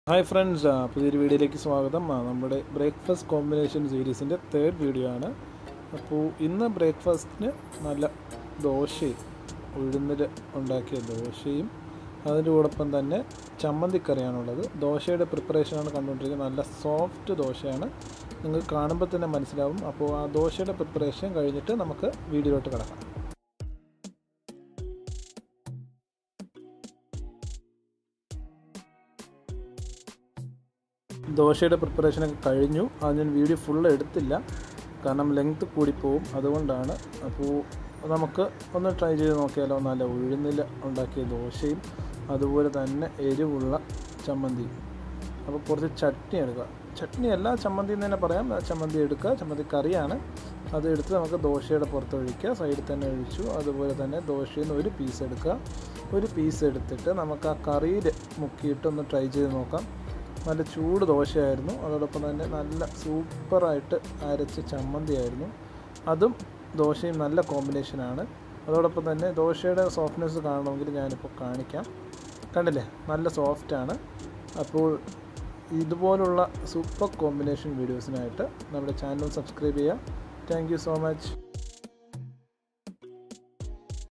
hi friends ആ, പുതിയൊരു വീഡിയോയിലേക്ക് സ്വാഗതം ആ, നമ്മുടെ ബ്രേക്ക്ഫാസ്റ്റ് കോമ്പിനേഷൻ സീരീസിൻ്റെ തേർഡ് വീഡിയോ ആണ് അപ്പോൾ ഇന്ന് ബ്രേക്ക്ഫാസ്റ്റിന് നല്ല ദോശയും ഉഴുന്നിൽ ഉണ്ടാക്കിയ ദോശയും അതിൻ്റെ കൂടൊപ്പം തന്നെ ചമ്മന്തിക്കറിയാണുള്ളത് ദോശയുടെ പ്രിപ്പറേഷനാണ് കണ്ടുകൊണ്ടിരിക്കുന്നത് നല്ല സോഫ്റ്റ് ദോശയാണ് നിങ്ങൾക്ക് കാണുമ്പോൾ തന്നെ മനസ്സിലാവും അപ്പോൾ ആ ദോശയുടെ പ്രിപ്പറേഷൻ കഴിഞ്ഞിട്ട് നമുക്ക് വീഡിയോയിലോട്ട് കിടക്കാം ദോശയുടെ പ്രിപ്പറേഷനൊക്കെ കഴിഞ്ഞു അത് ഞാൻ വീഡിയോ ഫുള്ള് എടുത്തില്ല കാരണം ലെങ്ത് കൂടിപ്പോവും അതുകൊണ്ടാണ് അപ്പോൾ നമുക്ക് ഒന്ന് ട്രൈ ചെയ്ത് നോക്കിയാലോ നല്ല ഉഴുന്നിൽ ഉണ്ടാക്കിയ ദോശയും അതുപോലെ തന്നെ എരിവുള്ള ചമ്മന്തിയും അപ്പോൾ കുറച്ച് ചട്നി എടുക്കുക ചട്നി അല്ല ചമ്മന്തി എന്ന് തന്നെ പറയാം ആ ചമ്മന്തി എടുക്കുക ചമ്മന്തി കറിയാണ് അത് എടുത്ത് നമുക്ക് ദോശയുടെ പുറത്ത് ഒഴിക്കുക സൈഡിൽ തന്നെ ഒഴിച്ചു അതുപോലെ തന്നെ ദോശയിൽ നിന്ന് ഒരു പീസ് എടുക്കുക ഒരു പീസ് എടുത്തിട്ട് നമുക്ക് ആ കറിയിൽ മുക്കിയിട്ട് ഒന്ന് ട്രൈ ചെയ്ത് നോക്കാം നല്ല ചൂട് ദോശയായിരുന്നു അതോടൊപ്പം തന്നെ നല്ല സൂപ്പറായിട്ട് അരച്ച ചമ്മന്തിയായിരുന്നു അതും ദോശയും നല്ല കോമ്പിനേഷനാണ് അതോടൊപ്പം തന്നെ ദോശയുടെ സോഫ്റ്റ്നെസ് കാണണമെങ്കിൽ ഞാനിപ്പോൾ കാണിക്കാം കണ്ടില്ലേ നല്ല സോഫ്റ്റാണ് അപ്പോൾ ഇതുപോലുള്ള സൂപ്പർ കോമ്പിനേഷൻ വീഡിയോസിനായിട്ട് നമ്മുടെ ചാനൽ സബ്സ്ക്രൈബ് ചെയ്യുക താങ്ക് യു സോ മച്ച്